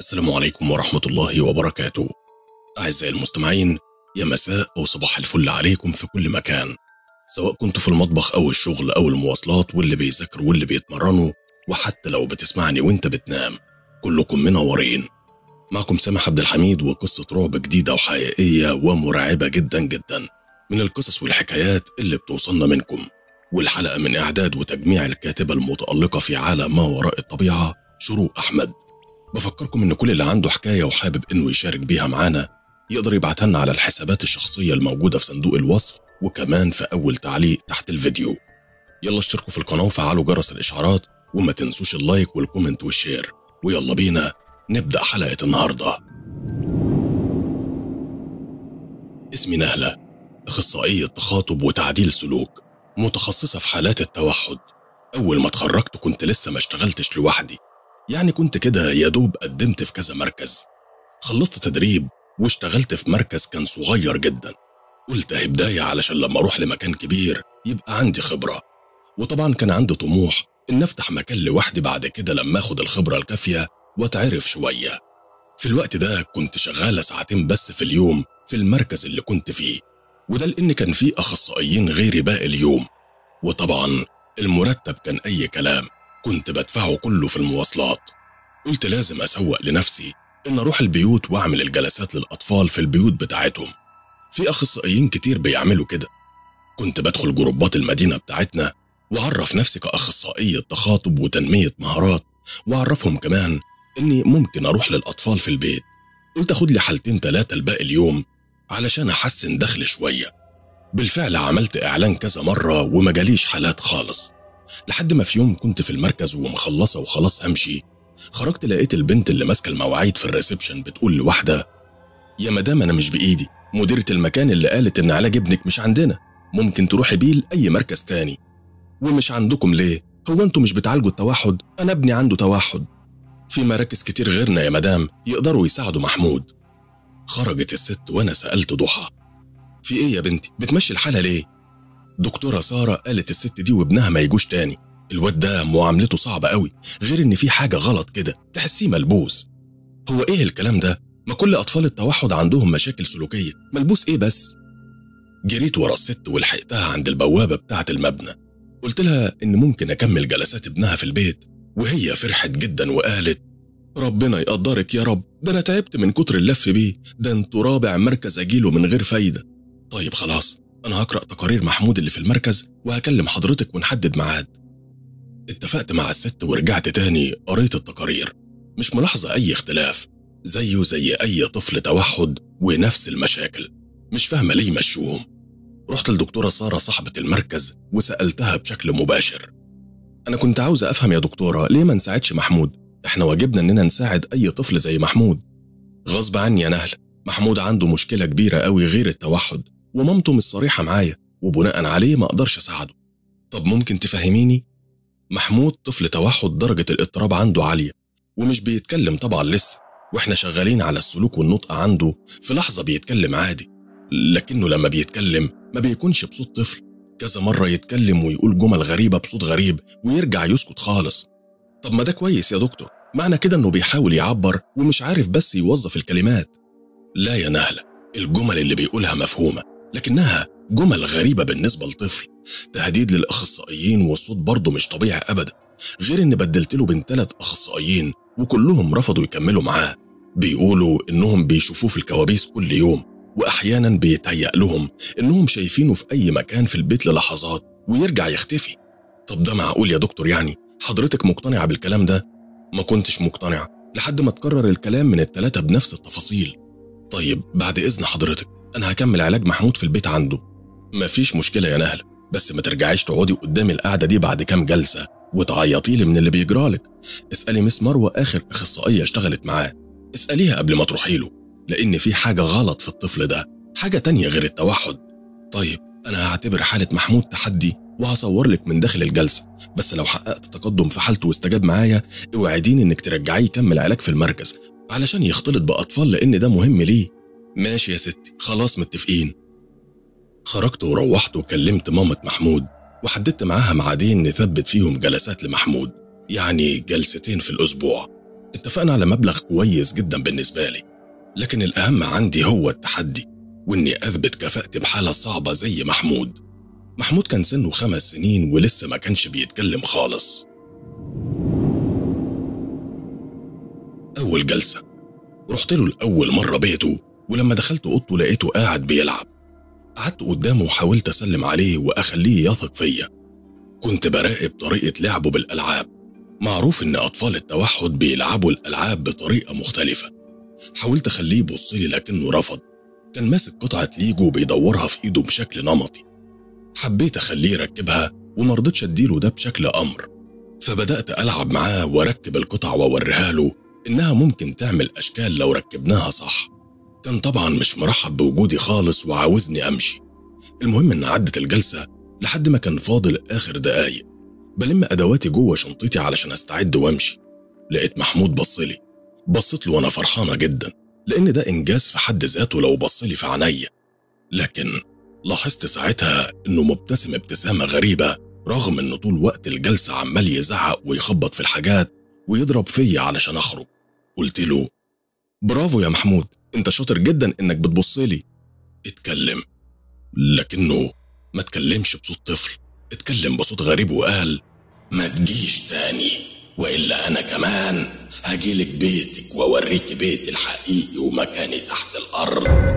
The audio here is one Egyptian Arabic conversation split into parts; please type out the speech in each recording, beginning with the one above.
السلام عليكم ورحمة الله وبركاته. أعزائي المستمعين، يا مساء أو صباح الفل عليكم في كل مكان. سواء كنتوا في المطبخ أو الشغل أو المواصلات واللي بيذاكروا واللي بيتمرنوا وحتى لو بتسمعني وأنت بتنام، كلكم منورين. معكم سامح عبد الحميد وقصة رعب جديدة وحقيقية ومرعبة جدا جدا من القصص والحكايات اللي بتوصلنا منكم. والحلقة من إعداد وتجميع الكاتبة المتألقة في عالم ما وراء الطبيعة شروق أحمد. بفكركم إن كل اللي عنده حكاية وحابب إنه يشارك بيها معانا يقدر يبعتها لنا على الحسابات الشخصية الموجودة في صندوق الوصف وكمان في أول تعليق تحت الفيديو. يلا اشتركوا في القناة وفعلوا جرس الإشعارات وما تنسوش اللايك والكومنت والشير ويلا بينا نبدأ حلقة النهاردة. اسمي نهلة أخصائية تخاطب وتعديل سلوك متخصصة في حالات التوحد أول ما اتخرجت كنت لسه ما اشتغلتش لوحدي يعني كنت كده يا دوب قدمت في كذا مركز خلصت تدريب واشتغلت في مركز كان صغير جدا قلت اهي بداية علشان لما اروح لمكان كبير يبقى عندي خبرة وطبعا كان عندي طموح ان افتح مكان لوحدي بعد كده لما اخد الخبرة الكافية واتعرف شوية في الوقت ده كنت شغالة ساعتين بس في اليوم في المركز اللي كنت فيه وده لان كان فيه اخصائيين غيري باقي اليوم وطبعا المرتب كان اي كلام كنت بدفعه كله في المواصلات قلت لازم اسوق لنفسي ان اروح البيوت واعمل الجلسات للاطفال في البيوت بتاعتهم في اخصائيين كتير بيعملوا كده كنت بدخل جروبات المدينه بتاعتنا واعرف نفسي كاخصائيه تخاطب وتنميه مهارات واعرفهم كمان اني ممكن اروح للاطفال في البيت قلت اخد لي حالتين ثلاثه لباقي اليوم علشان احسن دخل شويه بالفعل عملت اعلان كذا مره وما جاليش حالات خالص لحد ما في يوم كنت في المركز ومخلصه وخلاص همشي خرجت لقيت البنت اللي ماسكه المواعيد في الريسبشن بتقول لواحده يا مدام انا مش بايدي مديره المكان اللي قالت ان علاج ابنك مش عندنا ممكن تروحي بيه لاي مركز تاني ومش عندكم ليه هو انتوا مش بتعالجوا التوحد انا ابني عنده توحد في مراكز كتير غيرنا يا مدام يقدروا يساعدوا محمود خرجت الست وانا سالت ضحى في ايه يا بنتي بتمشي الحاله ليه دكتوره ساره قالت الست دي وابنها ما يجوش تاني الواد ده معاملته صعبه قوي غير ان في حاجه غلط كده تحسيه ملبوس هو ايه الكلام ده ما كل اطفال التوحد عندهم مشاكل سلوكيه ملبوس ايه بس جريت ورا الست ولحقتها عند البوابه بتاعه المبنى قلت لها ان ممكن اكمل جلسات ابنها في البيت وهي فرحت جدا وقالت ربنا يقدرك يا رب ده انا تعبت من كتر اللف بيه ده انتوا رابع مركز اجيله من غير فايده طيب خلاص انا هقرا تقارير محمود اللي في المركز وهكلم حضرتك ونحدد ميعاد اتفقت مع الست ورجعت تاني قريت التقارير مش ملاحظه اي اختلاف زيه زي اي طفل توحد ونفس المشاكل مش فاهمه ليه مشوهم رحت لدكتوره ساره صاحبه المركز وسالتها بشكل مباشر انا كنت عاوزه افهم يا دكتوره ليه ما نساعدش محمود احنا واجبنا اننا نساعد اي طفل زي محمود غصب عني يا نهله محمود عنده مشكله كبيره قوي غير التوحد ومامته مش صريحه معايا وبناء عليه ما اقدرش اساعده طب ممكن تفهميني محمود طفل توحد درجه الاضطراب عنده عاليه ومش بيتكلم طبعا لسه واحنا شغالين على السلوك والنطق عنده في لحظه بيتكلم عادي لكنه لما بيتكلم ما بيكونش بصوت طفل كذا مره يتكلم ويقول جمل غريبه بصوت غريب ويرجع يسكت خالص طب ما ده كويس يا دكتور معنى كده انه بيحاول يعبر ومش عارف بس يوظف الكلمات لا يا نهله الجمل اللي بيقولها مفهومه لكنها جمل غريبه بالنسبه لطفل تهديد للاخصائيين والصوت برضه مش طبيعي ابدا غير ان بدلت له بين ثلاث اخصائيين وكلهم رفضوا يكملوا معاه بيقولوا انهم بيشوفوه في الكوابيس كل يوم واحيانا بيتهيأ لهم انهم شايفينه في اي مكان في البيت للحظات ويرجع يختفي طب ده معقول يا دكتور يعني حضرتك مقتنعه بالكلام ده ما كنتش مقتنعه لحد ما تكرر الكلام من التلاتة بنفس التفاصيل طيب بعد اذن حضرتك انا هكمل علاج محمود في البيت عنده مفيش مشكله يا نهله بس ما ترجعيش تقعدي قدامي القعده دي بعد كام جلسه وتعيطي لي من اللي بيجرالك اسالي مس مروه اخر اخصائيه اشتغلت معاه اساليها قبل ما تروحي له لان في حاجه غلط في الطفل ده حاجه تانية غير التوحد طيب انا هعتبر حاله محمود تحدي وهصور لك من داخل الجلسه بس لو حققت تقدم في حالته واستجاب معايا اوعديني انك ترجعيه يكمل علاج في المركز علشان يختلط باطفال لان ده مهم ليه ماشي يا ستي خلاص متفقين خرجت وروحت وكلمت مامة محمود وحددت معاها ميعادين نثبت فيهم جلسات لمحمود يعني جلستين في الأسبوع اتفقنا على مبلغ كويس جدا بالنسبة لي لكن الأهم عندي هو التحدي وإني أثبت كفاءتي بحالة صعبة زي محمود محمود كان سنه خمس سنين ولسه ما كانش بيتكلم خالص أول جلسة رحت له لأول مرة بيته ولما دخلت أوضته لقيته قاعد بيلعب قعدت قدامه وحاولت أسلم عليه وأخليه يثق فيا كنت براقب طريقة لعبه بالألعاب معروف إن أطفال التوحد بيلعبوا الألعاب بطريقة مختلفة حاولت أخليه يبص لي لكنه رفض كان ماسك قطعة ليجو بيدورها في إيده بشكل نمطي حبيت أخليه يركبها ومرضتش أديله ده بشكل أمر فبدأت ألعب معاه وأركب القطع وأوريها له إنها ممكن تعمل أشكال لو ركبناها صح كان طبعا مش مرحب بوجودي خالص وعاوزني أمشي المهم إن عدت الجلسة لحد ما كان فاضل آخر دقايق بلم أدواتي جوه شنطتي علشان أستعد وأمشي لقيت محمود بصلي بصيت له وأنا فرحانة جدا لأن ده إنجاز في حد ذاته لو بصلي في عينيا لكن لاحظت ساعتها إنه مبتسم ابتسامة غريبة رغم إنه طول وقت الجلسة عمال يزعق ويخبط في الحاجات ويضرب فيا علشان أخرج قلت له برافو يا محمود انت شاطر جدا انك بتبصلي اتكلم لكنه ما اتكلمش بصوت طفل اتكلم بصوت غريب وقال ما تجيش تاني والا انا كمان هجيلك بيتك واوريك بيتي الحقيقي ومكاني تحت الارض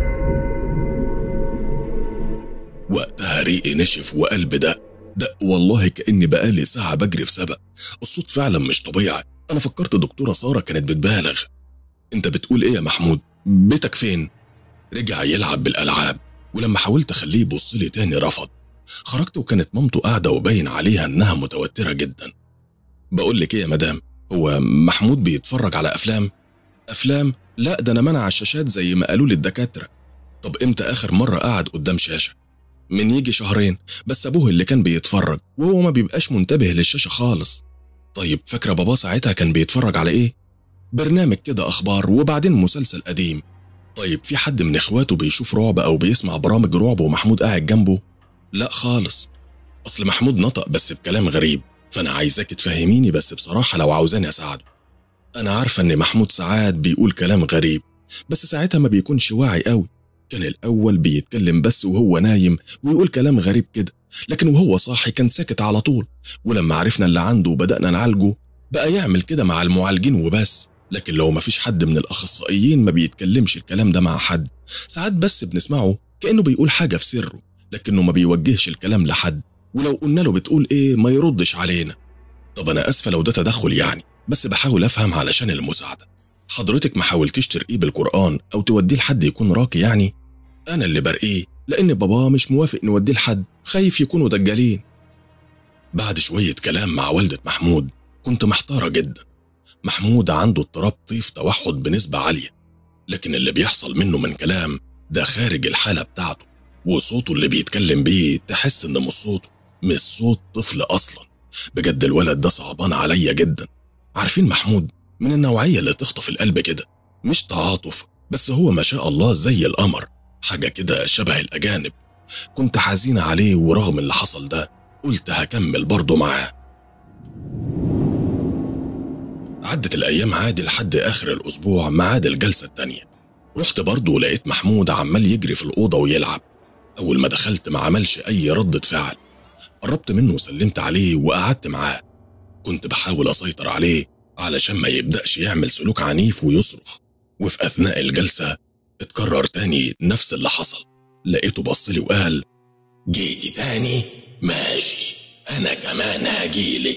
وقتها ريقي نشف وقلبي دق دق والله كاني بقالي ساعه بجري في سبق الصوت فعلا مش طبيعي انا فكرت دكتوره ساره كانت بتبالغ انت بتقول ايه يا محمود بيتك فين رجع يلعب بالالعاب ولما حاولت اخليه يبص لي تاني رفض خرجت وكانت مامته قاعده وباين عليها انها متوتره جدا بقول لك ايه يا مدام هو محمود بيتفرج على افلام افلام لا ده انا منع الشاشات زي ما قالوا لي الدكاتره طب امتى اخر مره قعد قدام شاشه من يجي شهرين بس ابوه اللي كان بيتفرج وهو ما بيبقاش منتبه للشاشه خالص طيب فاكره بابا ساعتها كان بيتفرج على ايه برنامج كده اخبار وبعدين مسلسل قديم طيب في حد من اخواته بيشوف رعب او بيسمع برامج رعب ومحمود قاعد جنبه لا خالص اصل محمود نطق بس بكلام غريب فانا عايزاك تفهميني بس بصراحه لو عاوزاني اساعده انا عارفه ان محمود ساعات بيقول كلام غريب بس ساعتها ما بيكونش واعي قوي كان الاول بيتكلم بس وهو نايم ويقول كلام غريب كده لكن وهو صاحي كان ساكت على طول ولما عرفنا اللي عنده وبدانا نعالجه بقى يعمل كده مع المعالجين وبس لكن لو مفيش حد من الاخصائيين ما بيتكلمش الكلام ده مع حد ساعات بس بنسمعه كانه بيقول حاجه في سره لكنه ما بيوجهش الكلام لحد ولو قلنا له بتقول ايه ما يردش علينا طب انا اسفه لو ده تدخل يعني بس بحاول افهم علشان المساعده حضرتك ما حاولتيش ترقيه بالقران او توديه لحد يكون راقي يعني انا اللي برقيه لان باباه مش موافق نوديه لحد خايف يكونوا دجالين بعد شويه كلام مع والده محمود كنت محتاره جدا محمود عنده اضطراب طيف توحد بنسبه عاليه لكن اللي بيحصل منه من كلام ده خارج الحاله بتاعته وصوته اللي بيتكلم بيه تحس ان مش صوته مش صوت طفل اصلا بجد الولد ده صعبان عليا جدا عارفين محمود من النوعيه اللي تخطف القلب كده مش تعاطف بس هو ما شاء الله زي القمر حاجه كده شبه الاجانب كنت حزينه عليه ورغم اللي حصل ده قلت هكمل برضه معاه عدت الأيام عادي لحد آخر الأسبوع ميعاد الجلسة التانية رحت برضه ولقيت محمود عمال يجري في الأوضة ويلعب أول ما دخلت ما عملش أي ردة فعل قربت منه وسلمت عليه وقعدت معاه كنت بحاول أسيطر عليه علشان ما يبدأش يعمل سلوك عنيف ويصرخ وفي أثناء الجلسة اتكرر تاني نفس اللي حصل لقيته بصلي وقال جيتي تاني ماشي أنا كمان هجيلك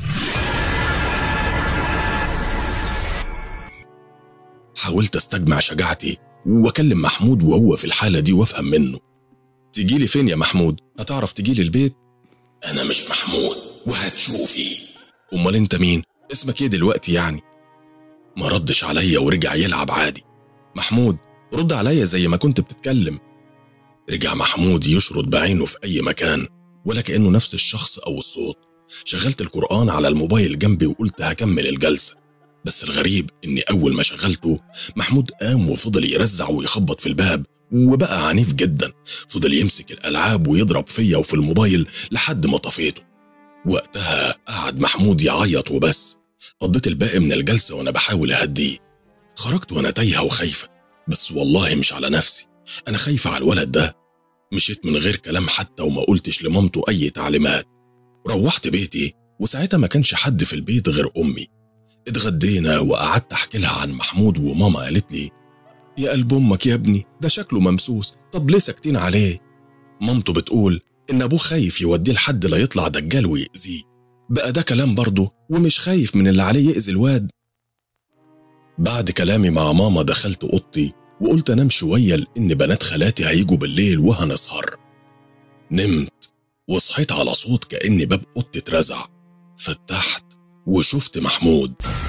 حاولت استجمع شجاعتي واكلم محمود وهو في الحاله دي وافهم منه تجيلي فين يا محمود هتعرف تجيلي البيت انا مش محمود وهتشوفي امال انت مين اسمك ايه دلوقتي يعني ما ردش عليا ورجع يلعب عادي محمود رد عليا زي ما كنت بتتكلم رجع محمود يشرد بعينه في اي مكان ولا كانه نفس الشخص او الصوت شغلت القران على الموبايل جنبي وقلت هكمل الجلسه بس الغريب اني اول ما شغلته محمود قام وفضل يرزع ويخبط في الباب وبقى عنيف جدا فضل يمسك الالعاب ويضرب فيا وفي الموبايل لحد ما طفيته وقتها قعد محمود يعيط وبس قضيت الباقي من الجلسة وأنا بحاول أهديه خرجت وأنا تايهة وخايفة بس والله مش على نفسي أنا خايفة على الولد ده مشيت من غير كلام حتى وما قلتش لمامته أي تعليمات روحت بيتي وساعتها ما كانش حد في البيت غير أمي اتغدينا وقعدت أحكي لها عن محمود وماما قالت لي يا قلب أمك يا ابني ده شكله ممسوس طب ليه ساكتين عليه مامته بتقول إن أبوه خايف يوديه لحد لا يطلع دجال ويأذيه بقى ده كلام برضه ومش خايف من اللي عليه يأذي الواد بعد كلامي مع ماما دخلت أوضتي وقلت أنام شوية لأن بنات خالاتي هيجوا بالليل وهنسهر نمت وصحيت على صوت كأن باب أوضتي اترزع فتحت وشفت محمود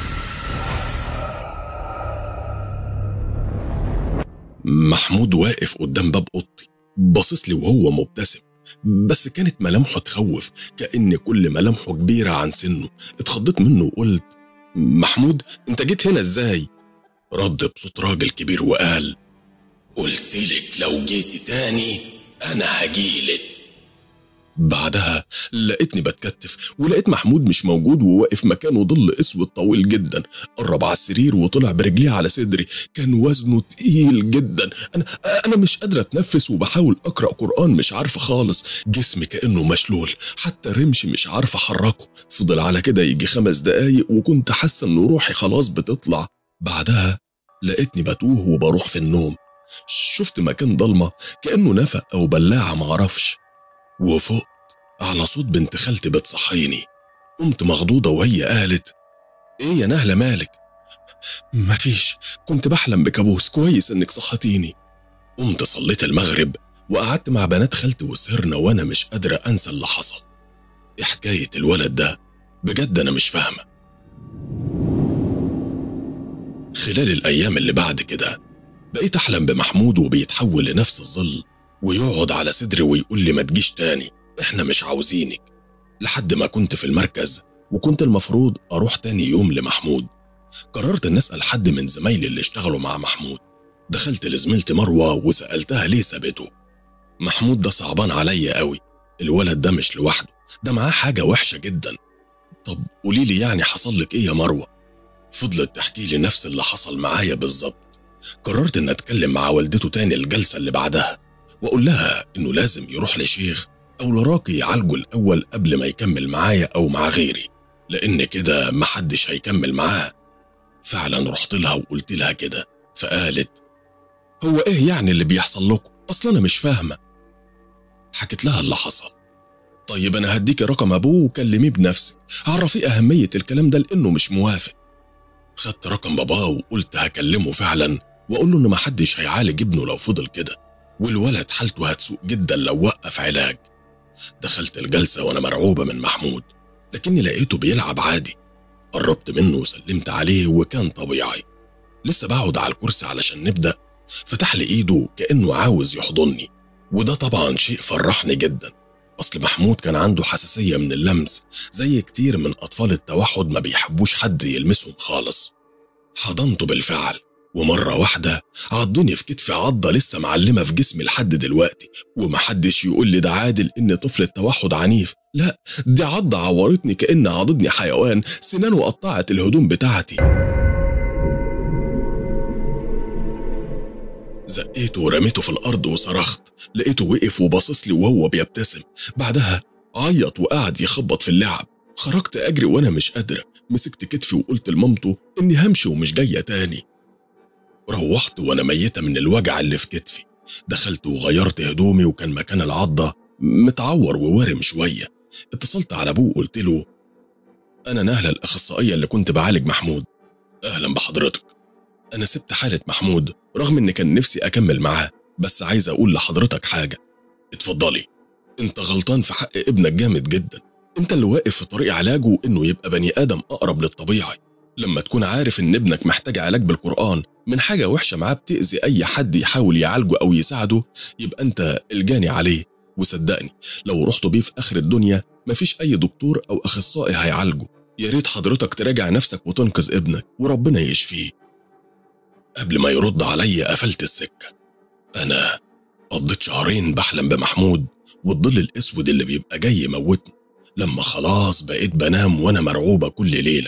محمود واقف قدام باب اوضتي باصص لي وهو مبتسم بس كانت ملامحه تخوف كأن كل ملامحه كبيرة عن سنه اتخضيت منه وقلت محمود انت جيت هنا ازاي رد بصوت راجل كبير وقال قلتلك لو جيت تاني انا هجيلك بعدها لقيتني بتكتف ولقيت محمود مش موجود وواقف مكانه ظل اسود طويل جدا قرب على السرير وطلع برجليه على صدري كان وزنه تقيل جدا انا انا مش قادره اتنفس وبحاول اقرا قران مش عارفه خالص جسمي كانه مشلول حتى رمشي مش عارفه احركه فضل على كده يجي خمس دقايق وكنت حاسه ان روحي خلاص بتطلع بعدها لقيتني بتوه وبروح في النوم شفت مكان ضلمه كانه نفق او بلاعه معرفش وفقت على صوت بنت خالتي بتصحيني قمت مخضوضة وهي قالت ايه يا نهلة مالك مفيش كنت بحلم بكابوس كويس انك صحتيني قمت صليت المغرب وقعدت مع بنات خالتي وسهرنا وانا مش قادرة انسى اللي حصل ايه حكاية الولد ده بجد انا مش فاهمة خلال الايام اللي بعد كده بقيت احلم بمحمود وبيتحول لنفس الظل ويقعد على صدري ويقول لي ما تجيش تاني احنا مش عاوزينك لحد ما كنت في المركز وكنت المفروض اروح تاني يوم لمحمود قررت ان اسال حد من زمايلي اللي اشتغلوا مع محمود دخلت لزميلتي مروه وسالتها ليه سابته محمود ده صعبان عليا قوي الولد ده مش لوحده ده معاه حاجه وحشه جدا طب قولي لي يعني حصل لك ايه يا مروه فضلت تحكي لي نفس اللي حصل معايا بالظبط قررت ان اتكلم مع والدته تاني الجلسه اللي بعدها واقول لها انه لازم يروح لشيخ او لراقي يعالجه الاول قبل ما يكمل معايا او مع غيري لان كده محدش هيكمل معاه فعلا رحت لها وقلت لها كده فقالت هو ايه يعني اللي بيحصل لكم اصلا انا مش فاهمه حكيت لها اللي حصل طيب انا هديكي رقم ابوه وكلميه بنفسك عرفيه اهميه الكلام ده لانه مش موافق خدت رقم باباه وقلت هكلمه فعلا واقول له ان محدش هيعالج ابنه لو فضل كده والولد حالته هتسوء جدا لو وقف علاج دخلت الجلسة وأنا مرعوبة من محمود لكني لقيته بيلعب عادي قربت منه وسلمت عليه وكان طبيعي لسه بقعد على الكرسي علشان نبدأ فتح لي إيده كأنه عاوز يحضني وده طبعا شيء فرحني جدا أصل محمود كان عنده حساسية من اللمس زي كتير من أطفال التوحد ما بيحبوش حد يلمسهم خالص حضنته بالفعل ومرة واحدة عضني في كتفي عضة لسه معلمة في جسمي لحد دلوقتي ومحدش يقول لي ده عادل إن طفل التوحد عنيف لا دي عضة عورتني كأن عضدني حيوان سنانه قطعت الهدوم بتاعتي زقيته ورميته في الأرض وصرخت لقيته وقف وباصص لي وهو بيبتسم بعدها عيط وقعد يخبط في اللعب خرجت أجري وأنا مش قادرة مسكت كتفي وقلت لمامته إني همشي ومش جاية تاني روحت وانا ميته من الوجع اللي في كتفي دخلت وغيرت هدومي وكان مكان العضه متعور ووارم شويه اتصلت على ابوه وقلت له انا نهله الاخصائيه اللي كنت بعالج محمود اهلا بحضرتك انا سبت حاله محمود رغم ان كان نفسي اكمل معاه بس عايز اقول لحضرتك حاجه اتفضلي انت غلطان في حق ابنك جامد جدا انت اللي واقف في طريق علاجه انه يبقى بني ادم اقرب للطبيعي لما تكون عارف ان ابنك محتاج علاج بالقرآن من حاجة وحشة معاه بتأذي أي حد يحاول يعالجه أو يساعده يبقى أنت الجاني عليه وصدقني لو رحت بيه في آخر الدنيا مفيش أي دكتور أو أخصائي هيعالجه يا ريت حضرتك تراجع نفسك وتنقذ ابنك وربنا يشفيه قبل ما يرد عليا قفلت السكة أنا قضيت شهرين بحلم بمحمود والظل الأسود اللي بيبقى جاي يموتني لما خلاص بقيت بنام وأنا مرعوبة كل ليلة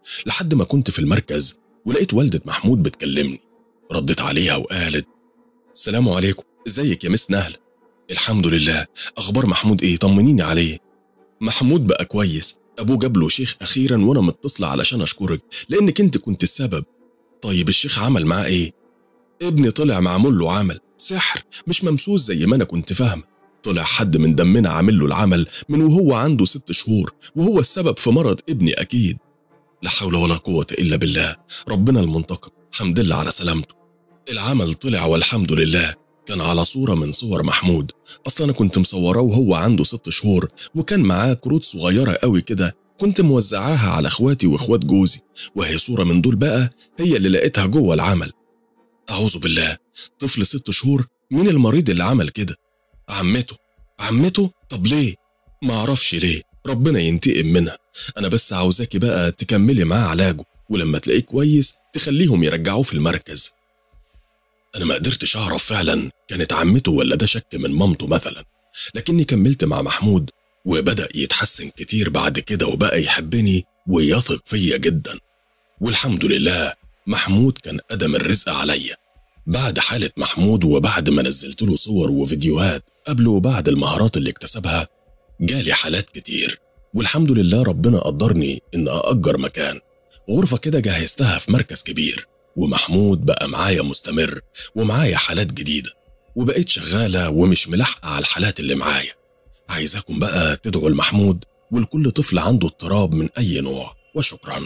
لحد ما كنت في المركز ولقيت والدة محمود بتكلمني رديت عليها وقالت السلام عليكم ازيك يا مس نهلة الحمد لله اخبار محمود ايه طمنيني عليه محمود بقى كويس ابوه جاب له شيخ اخيرا وانا متصله علشان اشكرك لانك انت كنت السبب طيب الشيخ عمل معاه ايه ابني طلع معمول له عمل سحر مش ممسوس زي ما انا كنت فاهمه طلع حد من دمنا عامل له العمل من وهو عنده ست شهور وهو السبب في مرض ابني اكيد لا حول ولا قوه الا بالله ربنا المنتقم حمد لله على سلامته العمل طلع والحمد لله كان على صورة من صور محمود أصلا أنا كنت مصوراه وهو عنده ست شهور وكان معاه كروت صغيرة قوي كده كنت موزعاها على اخواتي واخوات جوزي وهي صورة من دول بقى هي اللي لقيتها جوه العمل أعوذ بالله طفل ست شهور مين المريض اللي عمل كده عمته عمته طب ليه ما اعرفش ليه ربنا ينتقم منها انا بس عاوزاكي بقى تكملي معاه علاجه ولما تلاقيه كويس تخليهم يرجعوه في المركز انا ما قدرتش اعرف فعلا كانت عمته ولا ده شك من مامته مثلا لكني كملت مع محمود وبدا يتحسن كتير بعد كده وبقى يحبني ويثق فيا جدا والحمد لله محمود كان قدم الرزق عليا بعد حالة محمود وبعد ما نزلت له صور وفيديوهات قبل وبعد المهارات اللي اكتسبها جالي حالات كتير والحمد لله ربنا قدرني إن أأجر مكان غرفة كده جهزتها في مركز كبير ومحمود بقى معايا مستمر ومعايا حالات جديدة وبقيت شغالة ومش ملاحقة على الحالات اللي معايا عايزاكم بقى تدعوا لمحمود ولكل طفل عنده اضطراب من أي نوع وشكرا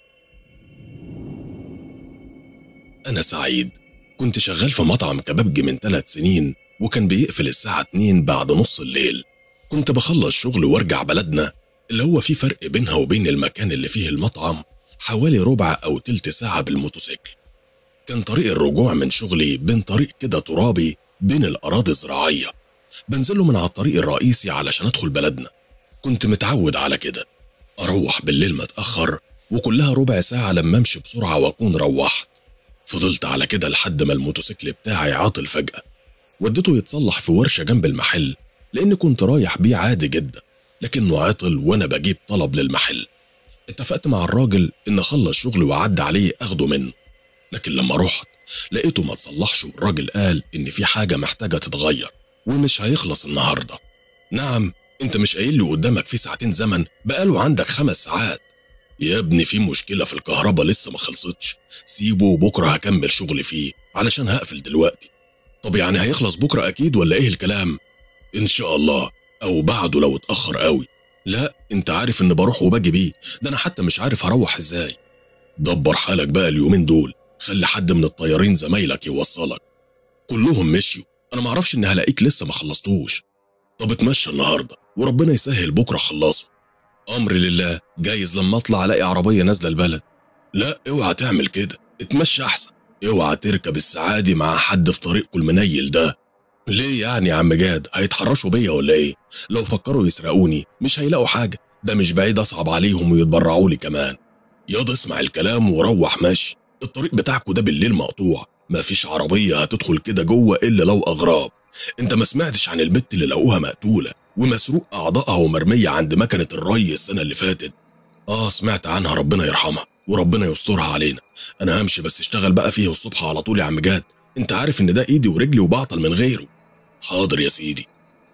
أنا سعيد كنت شغال في مطعم كبابجي من ثلاث سنين وكان بيقفل الساعة 2 بعد نص الليل كنت بخلص شغل وارجع بلدنا اللي هو في فرق بينها وبين المكان اللي فيه المطعم حوالي ربع أو تلت ساعة بالموتوسيكل كان طريق الرجوع من شغلي بين طريق كده ترابي بين الأراضي الزراعية بنزله من على الطريق الرئيسي علشان أدخل بلدنا كنت متعود على كده أروح بالليل متأخر وكلها ربع ساعة لما أمشي بسرعة وأكون روحت فضلت على كده لحد ما الموتوسيكل بتاعي عاطل فجأة وديته يتصلح في ورشة جنب المحل لأن كنت رايح بيه عادي جدا لكنه عطل وأنا بجيب طلب للمحل اتفقت مع الراجل إن أخلص شغلي وأعدي عليه أخده منه لكن لما رحت لقيته ما تصلحش والراجل قال إن في حاجة محتاجة تتغير ومش هيخلص النهاردة نعم انت مش قايل لي قدامك في ساعتين زمن بقاله عندك خمس ساعات يا ابني في مشكلة في الكهرباء لسه ما خلصتش سيبه وبكرة هكمل شغلي فيه علشان هقفل دلوقتي طب يعني هيخلص بكرة أكيد ولا إيه الكلام؟ إن شاء الله أو بعده لو اتأخر قوي لا أنت عارف إن بروح وباجي بيه ده أنا حتى مش عارف هروح إزاي دبر حالك بقى اليومين دول خلي حد من الطيارين زمايلك يوصلك كلهم مشيوا أنا معرفش إن هلاقيك لسه ما خلصتوش طب اتمشى النهاردة وربنا يسهل بكرة خلصه أمر لله جايز لما أطلع ألاقي عربية نازلة البلد لا اوعى تعمل كده اتمشى أحسن اوعى تركب السعادي مع حد في طريقكم المنيل ده ليه يعني يا عم جاد هيتحرشوا بيا ولا ايه لو فكروا يسرقوني مش هيلاقوا حاجة ده مش بعيد أصعب عليهم ويتبرعوا لي كمان ياض اسمع الكلام وروح ماشي الطريق بتاعكوا ده بالليل مقطوع مفيش عربية هتدخل كده جوه إلا لو أغراب انت ما سمعتش عن البت اللي لقوها مقتولة ومسروق أعضائها ومرمية عند مكنة الري السنة اللي فاتت آه سمعت عنها ربنا يرحمها وربنا يسترها علينا أنا همشي بس اشتغل بقى فيه الصبح على طول يا عم جاد أنت عارف إن ده إيدي ورجلي وبعطل من غيره حاضر يا سيدي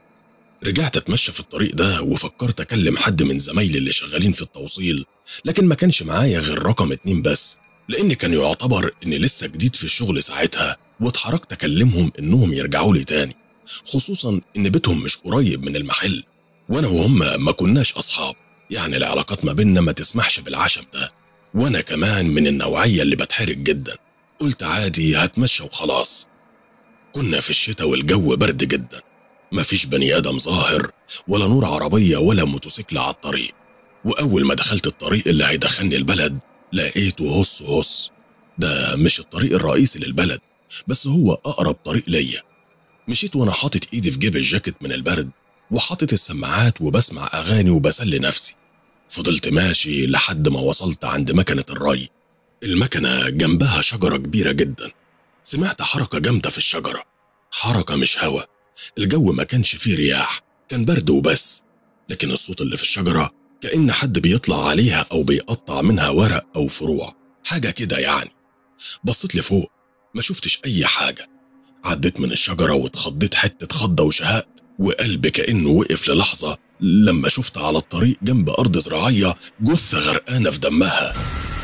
رجعت اتمشى في الطريق ده وفكرت اكلم حد من زمايلي اللي شغالين في التوصيل لكن ما كانش معايا غير رقم اتنين بس لان كان يعتبر اني لسه جديد في الشغل ساعتها واتحركت اكلمهم انهم يرجعوا لي تاني خصوصا ان بيتهم مش قريب من المحل وانا وهم ما كناش اصحاب يعني العلاقات ما بيننا ما تسمحش بالعشم ده وانا كمان من النوعيه اللي بتحرج جدا قلت عادي هتمشى وخلاص كنا في الشتاء والجو برد جدا مفيش بني ادم ظاهر ولا نور عربيه ولا موتوسيكل على الطريق واول ما دخلت الطريق اللي هيدخلني البلد لقيته هص هص ده مش الطريق الرئيسي للبلد بس هو اقرب طريق ليا مشيت وانا حاطط ايدي في جيب الجاكيت من البرد وحاطط السماعات وبسمع اغاني وبسلي نفسي فضلت ماشي لحد ما وصلت عند مكنه الري المكنه جنبها شجره كبيره جدا سمعت حركه جامده في الشجره حركه مش هوا الجو ما كانش فيه رياح كان برد وبس لكن الصوت اللي في الشجره كأن حد بيطلع عليها أو بيقطع منها ورق أو فروع حاجة كده يعني بصيت لفوق ما شفتش أي حاجة عديت من الشجرة واتخضيت حتة خضة وشهقت وقلبي كأنه وقف للحظة لما شفت على الطريق جنب أرض زراعية جثة غرقانة في دمها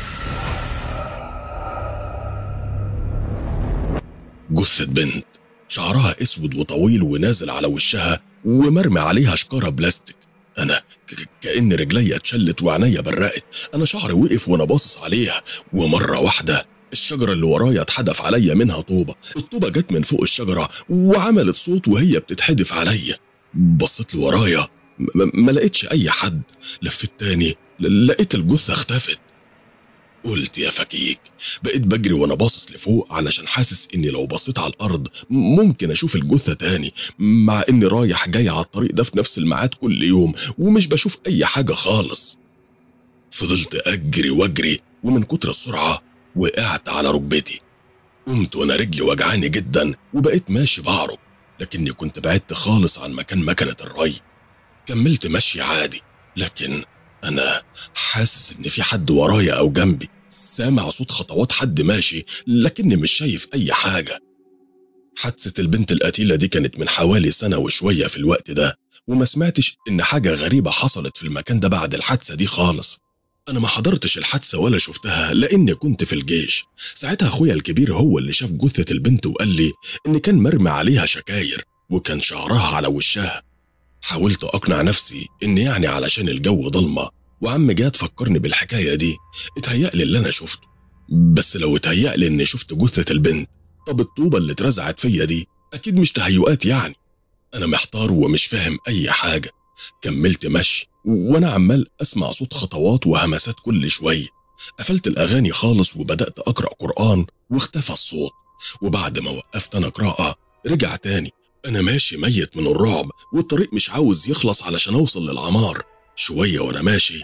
جثة بنت شعرها اسود وطويل ونازل على وشها ومرمي عليها شكارة بلاستيك انا ك- كأن رجلي اتشلت وعينيا برقت انا شعري وقف وانا باصص عليها ومرة واحدة الشجرة اللي ورايا اتحدف عليا منها طوبة الطوبة جت من فوق الشجرة وعملت صوت وهي بتتحدف عليا بصيت لورايا م- م- ما لقيتش اي حد لفيت تاني ل- لقيت الجثة اختفت قلت يا فكيك بقيت بجري وانا باصص لفوق علشان حاسس اني لو بصيت على الارض ممكن اشوف الجثه تاني مع اني رايح جاي على الطريق ده في نفس الميعاد كل يوم ومش بشوف اي حاجه خالص فضلت اجري واجري ومن كتر السرعه وقعت على ركبتي قمت وانا رجلي وجعاني جدا وبقيت ماشي بعرج لكني كنت بعدت خالص عن مكان مكنه الري كملت مشي عادي لكن انا حاسس ان في حد ورايا او جنبي سامع صوت خطوات حد ماشي لكني مش شايف اي حاجه حادثه البنت القتيله دي كانت من حوالي سنه وشويه في الوقت ده وما سمعتش ان حاجه غريبه حصلت في المكان ده بعد الحادثه دي خالص انا ما حضرتش الحادثه ولا شفتها لاني كنت في الجيش ساعتها اخويا الكبير هو اللي شاف جثه البنت وقال لي ان كان مرمي عليها شكاير وكان شعرها على وشها حاولت أقنع نفسي إن يعني علشان الجو ضلمة وعم جاد فكرني بالحكاية دي اتهيألي اللي أنا شفته بس لو اتهيألي إني شفت جثة البنت طب الطوبة اللي اترزعت فيا دي أكيد مش تهيؤات يعني أنا محتار ومش فاهم أي حاجة كملت مشي وأنا عمال أسمع صوت خطوات وهمسات كل شوية قفلت الأغاني خالص وبدأت أقرأ قرآن واختفى الصوت وبعد ما وقفت أنا قراءة رجع تاني أنا ماشي ميت من الرعب والطريق مش عاوز يخلص علشان أوصل للعمار شوية وأنا ماشي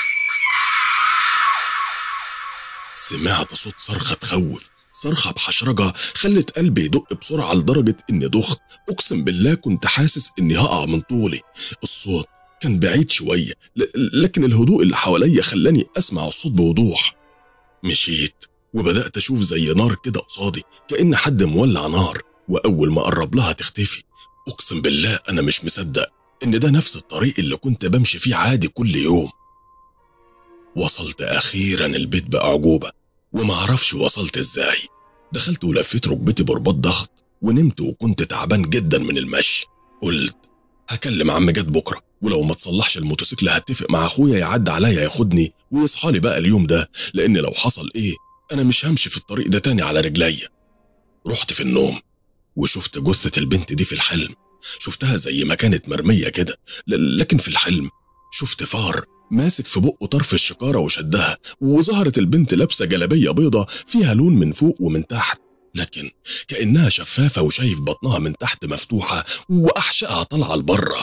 سمعت صوت صرخة تخوف صرخة بحشرجة خلت قلبي يدق بسرعة لدرجة إني ضخت أقسم بالله كنت حاسس إني هقع من طولي الصوت كان بعيد شوية ل- لكن الهدوء اللي حواليا خلاني أسمع الصوت بوضوح مشيت وبدأت أشوف زي نار كده قصادي كأن حد مولع نار وأول ما قرب لها تختفي أقسم بالله أنا مش مصدق إن ده نفس الطريق اللي كنت بمشي فيه عادي كل يوم وصلت أخيرا البيت بأعجوبة وما أعرفش وصلت إزاي دخلت ولفيت ركبتي برباط ضغط ونمت وكنت تعبان جدا من المشي قلت هكلم عم جد بكرة ولو ما تصلحش الموتوسيكل هتفق مع أخويا يعدي عليا ياخدني ويصحى لي بقى اليوم ده لأن لو حصل إيه أنا مش همشي في الطريق ده تاني على رجليا رحت في النوم وشفت جثة البنت دي في الحلم شفتها زي ما كانت مرمية كده ل- لكن في الحلم شفت فار ماسك في بقه طرف الشكارة وشدها وظهرت البنت لابسة جلابية بيضة فيها لون من فوق ومن تحت لكن كأنها شفافة وشايف بطنها من تحت مفتوحة وأحشائها طالعة لبره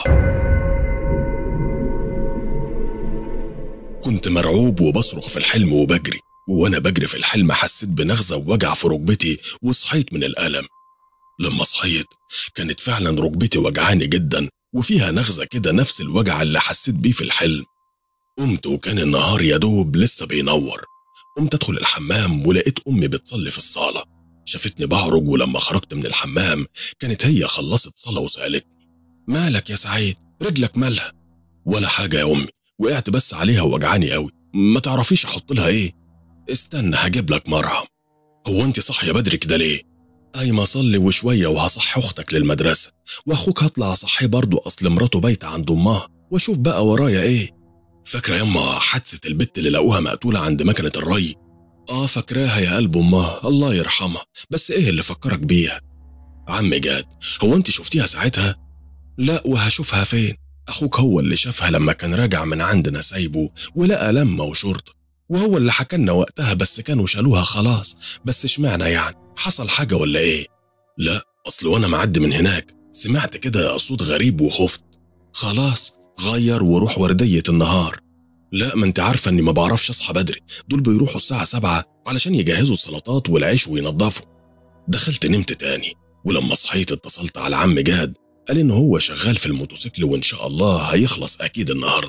كنت مرعوب وبصرخ في الحلم وبجري وأنا بجري في الحلم حسيت بنغزة ووجع في ركبتي وصحيت من الألم لما صحيت كانت فعلا ركبتي وجعاني جدا وفيها نغزة كده نفس الوجع اللي حسيت بيه في الحلم قمت وكان النهار يا دوب لسه بينور قمت ادخل الحمام ولقيت امي بتصلي في الصاله شافتني بعرج ولما خرجت من الحمام كانت هي خلصت صلاه وسالتني مالك يا سعيد رجلك مالها ولا حاجه يا امي وقعت بس عليها وجعاني قوي ما تعرفيش احط لها ايه استنى هجيب لك مرهم هو انت صاحيه بدري كده ليه قايمه اصلي وشويه وهصحي اختك للمدرسه واخوك هطلع اصحيه برضه اصل مراته بايته عند امها واشوف بقى ورايا ايه فاكره يما حادثه البت اللي لقوها مقتوله عند مكنه الري اه فاكراها يا قلب امها الله يرحمها بس ايه اللي فكرك بيها عم جاد هو انت شفتيها ساعتها لا وهشوفها فين اخوك هو اللي شافها لما كان راجع من عندنا سايبه ولقى لمه وشرطه وهو اللي حكالنا وقتها بس كانوا شالوها خلاص بس اشمعنى يعني حصل حاجه ولا ايه لا اصل وانا معدي من هناك سمعت كده صوت غريب وخفت خلاص غير وروح وردية النهار لا ما انت عارفة اني ما بعرفش اصحى بدري دول بيروحوا الساعة سبعة علشان يجهزوا السلطات والعيش وينضفوا دخلت نمت تاني ولما صحيت اتصلت على عم جاد قال ان هو شغال في الموتوسيكل وان شاء الله هيخلص اكيد النهارده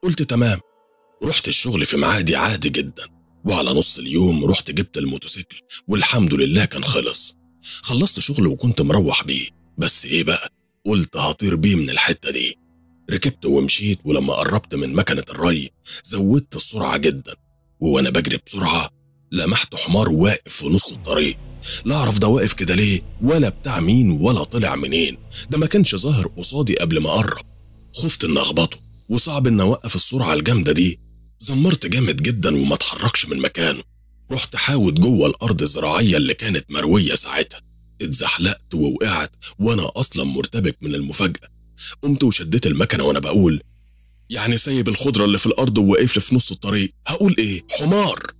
قلت تمام رحت الشغل في معادي عادي جدا وعلى نص اليوم رحت جبت الموتوسيكل والحمد لله كان خلص خلصت شغل وكنت مروح بيه بس ايه بقى قلت هطير بيه من الحتة دي ركبت ومشيت ولما قربت من مكنة الري زودت السرعة جدا ووانا بجري بسرعة لمحت حمار واقف في نص الطريق لا اعرف ده واقف كده ليه ولا بتاع مين ولا طلع منين ده ما كانش ظاهر قصادي قبل ما اقرب خفت ان اخبطه وصعب ان اوقف السرعه الجامده دي زمرت جامد جدا وما اتحركش من مكانه رحت حاوت جوه الارض الزراعيه اللي كانت مرويه ساعتها اتزحلقت ووقعت وانا اصلا مرتبك من المفاجاه قمت وشديت المكنه وانا بقول يعني سايب الخضره اللي في الارض وواقف لي في نص الطريق هقول ايه حمار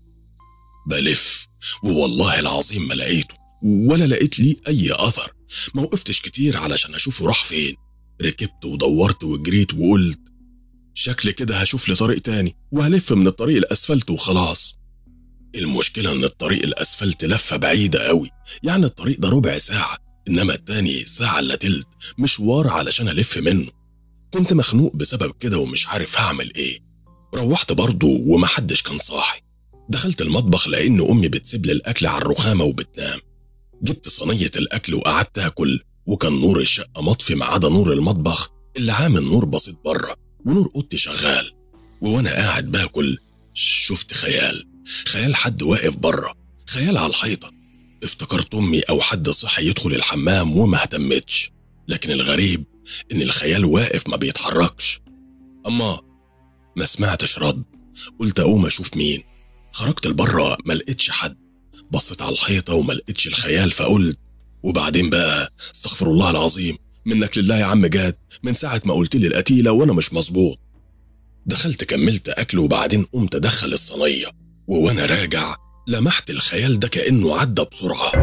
بلف ووالله العظيم ما لقيته ولا لقيت ليه اي اثر ما وقفتش كتير علشان اشوفه راح فين ركبت ودورت وجريت وقلت شكل كده هشوف لي طريق تاني وهلف من الطريق الاسفلت وخلاص المشكلة ان الطريق الاسفلت لفة بعيدة قوي يعني الطريق ده ربع ساعة انما التاني ساعة الا تلت مشوار علشان الف منه كنت مخنوق بسبب كده ومش عارف هعمل ايه روحت برضه ومحدش كان صاحي دخلت المطبخ لان امي بتسيب لي الاكل على الرخامة وبتنام جبت صينية الاكل وقعدت اكل وكان نور الشقة مطفي ما عدا نور المطبخ اللي عامل نور بسيط بره ونور اوضتي شغال وانا قاعد باكل شفت خيال خيال حد واقف بره خيال على الحيطه افتكرت امي او حد صحي يدخل الحمام وما اهتمتش لكن الغريب ان الخيال واقف ما بيتحركش اما ما سمعتش رد قلت اقوم اشوف مين خرجت لبره ما لقيتش حد بصيت على الحيطه وما لقيتش الخيال فقلت وبعدين بقى استغفر الله العظيم منك لله يا عم جاد من ساعة ما قلت لي القتيلة وأنا مش مظبوط دخلت كملت أكل وبعدين قمت أدخل الصينية ووأنا راجع لمحت الخيال ده كأنه عدى بسرعة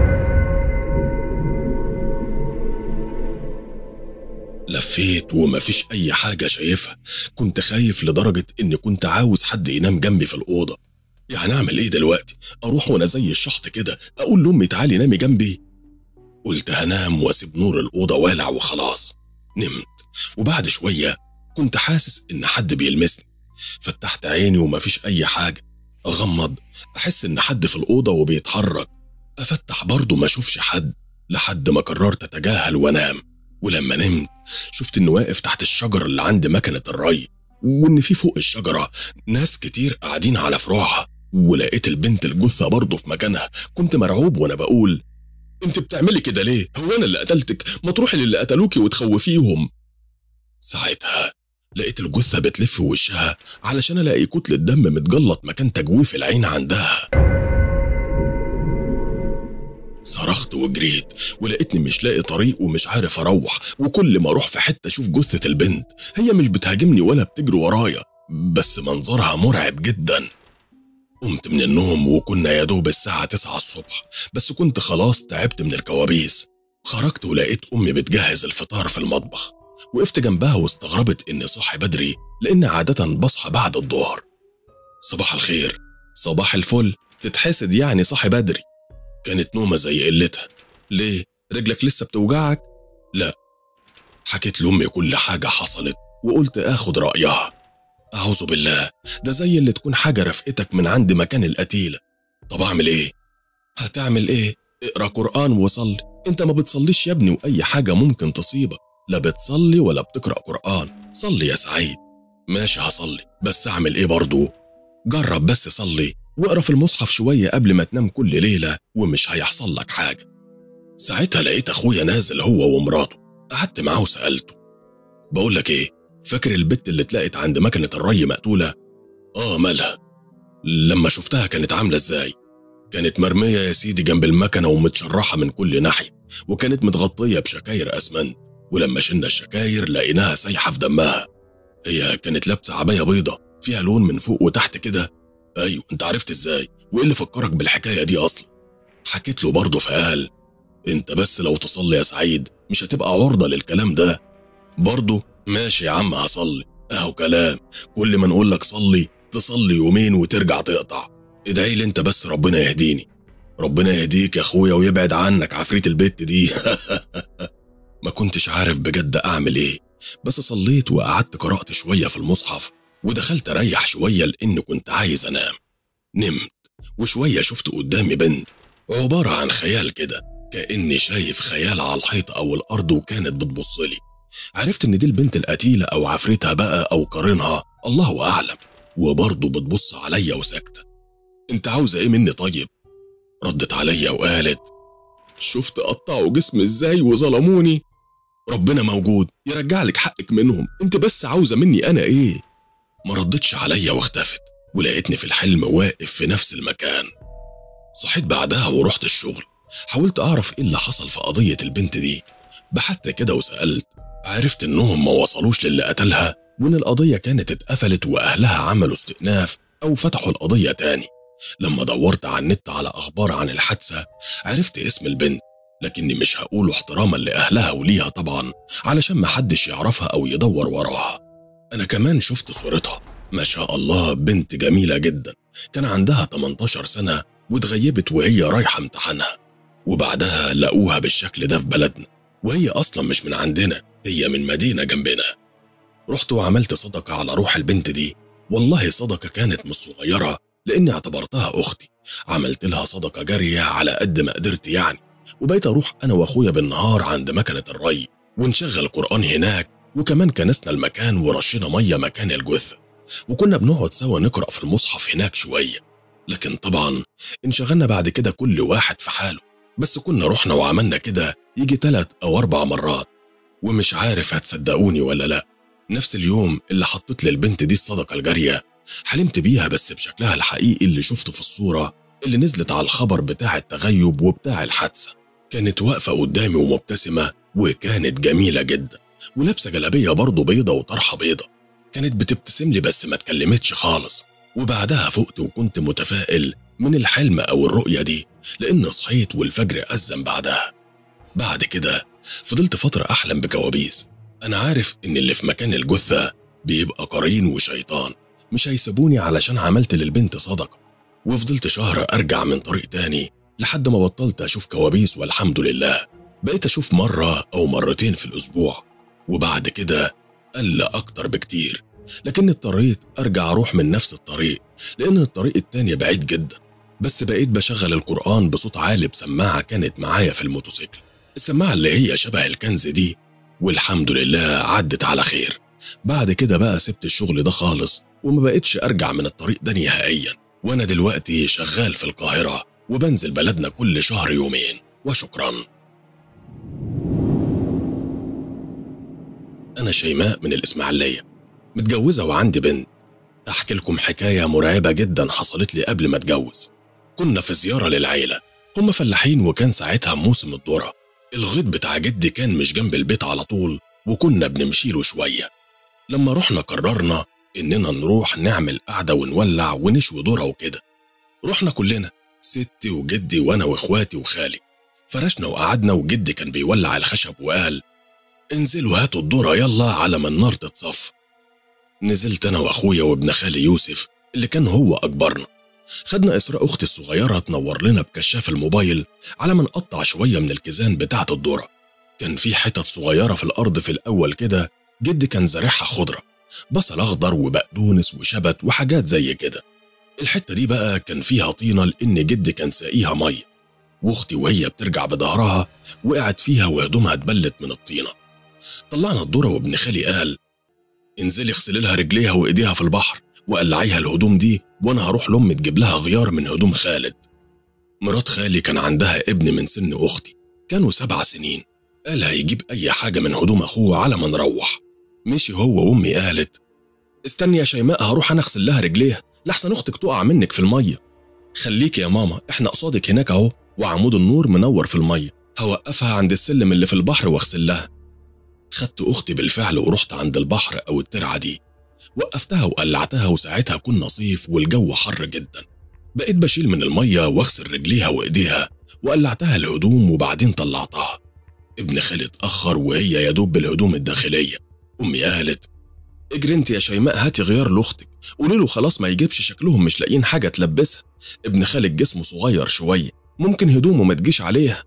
لفيت ومفيش أي حاجة شايفها كنت خايف لدرجة إني كنت عاوز حد ينام جنبي في الأوضة يعني أعمل إيه دلوقتي؟ أروح وأنا زي الشحط كده أقول لأمي تعالي نامي جنبي قلت هنام واسيب نور الأوضة والع وخلاص نمت وبعد شوية كنت حاسس إن حد بيلمسني فتحت عيني ومفيش أي حاجة أغمض أحس إن حد في الأوضة وبيتحرك أفتح برضه ما أشوفش حد لحد ما قررت أتجاهل وأنام ولما نمت شفت إنه واقف تحت الشجر اللي عند مكنة الري وإن في فوق الشجرة ناس كتير قاعدين على فروعها ولقيت البنت الجثة برضه في مكانها كنت مرعوب وأنا بقول انت بتعملي كده ليه؟ هو انا اللي قتلتك؟ ما تروحي للي قتلوكي وتخوفيهم. ساعتها لقيت الجثة بتلف في وشها علشان الاقي كتلة دم متجلط مكان تجويف العين عندها. صرخت وجريت ولقيتني مش لاقي طريق ومش عارف اروح وكل ما اروح في حتة اشوف جثة البنت هي مش بتهاجمني ولا بتجري ورايا بس منظرها مرعب جدا. قمت من النوم وكنا يا دوب الساعة تسعة الصبح بس كنت خلاص تعبت من الكوابيس خرجت ولقيت أمي بتجهز الفطار في المطبخ وقفت جنبها واستغربت إني صاحي بدري لأن عادة بصحى بعد الظهر صباح الخير صباح الفل تتحسد يعني صاحي بدري كانت نومة زي قلتها ليه رجلك لسه بتوجعك لا حكيت لأمي كل حاجة حصلت وقلت آخد رأيها أعوذ بالله ده زي اللي تكون حاجة رفقتك من عند مكان القتيلة طب أعمل إيه؟ هتعمل إيه؟ اقرأ قرآن وصلي أنت ما بتصليش يا ابني وأي حاجة ممكن تصيبك لا بتصلي ولا بتقرأ قرآن صلي يا سعيد ماشي هصلي بس أعمل إيه برضو؟ جرب بس صلي واقرا في المصحف شوية قبل ما تنام كل ليلة ومش هيحصل لك حاجة ساعتها لقيت أخويا نازل هو ومراته قعدت معاه وسألته بقول لك إيه فاكر البت اللي اتلقت عند مكنة الري مقتولة؟ آه مالها؟ لما شفتها كانت عاملة إزاي؟ كانت مرمية يا سيدي جنب المكنة ومتشرحة من كل ناحية وكانت متغطية بشكاير أسمنت ولما شلنا الشكاير لقيناها سايحة في دمها هي كانت لابسة عباية بيضة فيها لون من فوق وتحت كده أيوة أنت عرفت إزاي وإيه اللي فكرك بالحكاية دي أصلا حكيت له برضه فقال أنت بس لو تصلي يا سعيد مش هتبقى عرضة للكلام ده برضه ماشي يا عم هصلي اهو كلام كل ما نقول لك صلي تصلي يومين وترجع تقطع ادعي لي انت بس ربنا يهديني ربنا يهديك يا اخويا ويبعد عنك عفريت البت دي ما كنتش عارف بجد اعمل ايه بس صليت وقعدت قرأت شوية في المصحف ودخلت أريح شوية لأن كنت عايز أنام نمت وشوية شفت قدامي بنت عبارة عن خيال كده كأني شايف خيال على الحيط أو الأرض وكانت بتبصلي عرفت إن دي البنت القتيلة أو عفريتها بقى أو قرينها الله أعلم وبرضه بتبص عليا وساكتة أنت عاوزة إيه مني طيب؟ ردت عليا وقالت شفت قطعوا جسمي إزاي وظلموني ربنا موجود يرجع لك حقك منهم انت بس عاوزة مني أنا إيه؟ ما ردتش عليا واختفت ولقيتني في الحلم واقف في نفس المكان صحيت بعدها ورحت الشغل حاولت أعرف إيه اللي حصل في قضية البنت دي بحثت كده وسألت عرفت إنهم ما وصلوش للي قتلها وإن القضية كانت اتقفلت وأهلها عملوا استئناف أو فتحوا القضية تاني لما دورت على النت على أخبار عن الحادثة عرفت اسم البنت لكني مش هقوله احتراما لأهلها وليها طبعا علشان محدش يعرفها أو يدور وراها أنا كمان شفت صورتها ما شاء الله بنت جميلة جدا كان عندها 18 سنة واتغيبت وهي رايحة امتحانها وبعدها لقوها بالشكل ده في بلدنا وهي أصلا مش من عندنا هي من مدينة جنبنا رحت وعملت صدقة على روح البنت دي والله صدقة كانت مش صغيرة لأني اعتبرتها أختي عملت لها صدقة جارية على قد ما قدرت يعني وبقيت أروح أنا وأخويا بالنهار عند مكنة الري ونشغل قرآن هناك وكمان كنسنا المكان ورشينا مية مكان الجثة وكنا بنقعد سوا نقرأ في المصحف هناك شوية لكن طبعا انشغلنا بعد كده كل واحد في حاله بس كنا رحنا وعملنا كده يجي تلات أو أربع مرات ومش عارف هتصدقوني ولا لأ نفس اليوم اللي حطيت للبنت دي الصدقة الجارية حلمت بيها بس بشكلها الحقيقي اللي شفته في الصورة اللي نزلت على الخبر بتاع التغيب وبتاع الحادثة كانت واقفة قدامي ومبتسمة وكانت جميلة جدا ولابسة جلابية برضه بيضة وطرحة بيضة كانت بتبتسم لي بس ما اتكلمتش خالص وبعدها فقت وكنت متفائل من الحلم أو الرؤية دي لأن صحيت والفجر أذن بعدها بعد كده فضلت فترة أحلم بكوابيس أنا عارف إن اللي في مكان الجثة بيبقى قرين وشيطان مش هيسيبوني علشان عملت للبنت صدقة وفضلت شهر أرجع من طريق تاني لحد ما بطلت أشوف كوابيس والحمد لله بقيت أشوف مرة أو مرتين في الأسبوع وبعد كده قل أكتر بكتير لكن اضطريت أرجع أروح من نفس الطريق لأن الطريق التاني بعيد جدا بس بقيت بشغل القرآن بصوت عالي بسماعة كانت معايا في الموتوسيكل السماعة اللي هي شبه الكنز دي والحمد لله عدت على خير بعد كده بقى سبت الشغل ده خالص وما بقتش أرجع من الطريق ده نهائيا وأنا دلوقتي شغال في القاهرة وبنزل بلدنا كل شهر يومين وشكرا أنا شيماء من الإسماعيلية متجوزة وعندي بنت أحكي لكم حكاية مرعبة جدا حصلت لي قبل ما أتجوز كنا في زيارة للعيلة هم فلاحين وكان ساعتها موسم الذرة الغيط بتاع جدي كان مش جنب البيت على طول وكنا بنمشيله شوية لما رحنا قررنا إننا نروح نعمل قعدة ونولع ونشوي ذرة وكده رحنا كلنا ستي وجدي وأنا وإخواتي وخالي فرشنا وقعدنا وجدي كان بيولع الخشب وقال انزلوا هاتوا الذرة يلا على ما النار تتصفى نزلت أنا وأخويا وابن خالي يوسف اللي كان هو أكبرنا خدنا إسراء أختي الصغيرة تنور لنا بكشاف الموبايل على ما نقطع شوية من الكيزان بتاعة الذرة كان في حتت صغيرة في الأرض في الأول كده جدي كان زارعها خضرة بصل أخضر وبقدونس وشبت وحاجات زي كده الحتة دي بقى كان فيها طينة لأن جدي كان ساقيها مية واختي وهي بترجع بظهرها وقعت فيها وهدومها اتبلت من الطينة طلعنا الذرة وابن خالي قال انزلي اغسلي لها رجليها وايديها في البحر وقلعيها الهدوم دي وانا هروح لامي تجيب لها غيار من هدوم خالد مرات خالي كان عندها ابن من سن اختي كانوا سبع سنين قال هيجيب اي حاجه من هدوم اخوه على ما نروح مشي هو وامي قالت استني يا شيماء هروح انا اغسل لها رجليها لحسن اختك تقع منك في الميه خليك يا ماما احنا قصادك هناك اهو وعمود النور منور في الميه هوقفها عند السلم اللي في البحر واغسل لها خدت أختي بالفعل ورحت عند البحر أو الترعة دي وقفتها وقلعتها وساعتها كنا صيف والجو حر جدا بقيت بشيل من المية واغسل رجليها وإيديها وقلعتها الهدوم وبعدين طلعتها ابن خالي اتأخر وهي يدوب بالهدوم الداخلية أمي قالت اجري انت يا شيماء هاتي غيار لاختك قولي له خلاص ما يجيبش شكلهم مش لاقيين حاجه تلبسها ابن خالك جسمه صغير شويه ممكن هدومه ما تجيش عليها